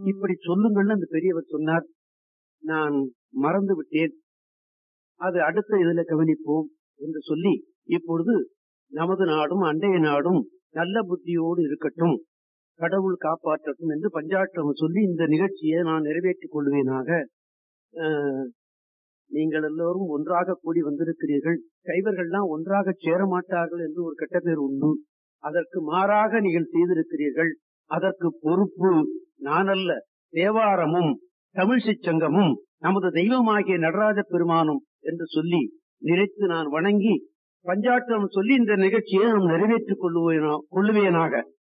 இப்படி சொல்லுங்கள்னு அந்த பெரியவர் சொன்னார் நான் மறந்து விட்டேன் அது அடுத்த இதுல கவனிப்போம் என்று சொல்லி இப்பொழுது நமது நாடும் அண்டைய நாடும் நல்ல புத்தியோடு இருக்கட்டும் கடவுள் காப்பாற்றட்டும் என்று பஞ்சாட்டம் சொல்லி இந்த நிகழ்ச்சியை நான் நிறைவேற்றிக் கொள்வேனாக அஹ், நீங்கள் எல்லோரும் ஒன்றாக கூடி வந்திருக்கிறீர்கள் கைவர்கள்லாம் ஒன்றாக சேர மாட்டார்கள் என்று ஒரு கெட்ட பேர் உண்டு அதற்கு மாறாக நீங்கள் செய்திருக்கிறீர்கள் அதற்கு பொறுப்பு நானல்ல தேவாரமும் தமிழ்ச்சிச் சங்கமும் நமது தெய்வமாகிய நடராஜ பெருமானும் என்று சொல்லி நினைத்து நான் வணங்கி பஞ்சாட்டம் சொல்லி இந்த நிகழ்ச்சியை நாம் நிறைவேற்றிக் கொள்ளுவேனா கொள்ளுவேனாக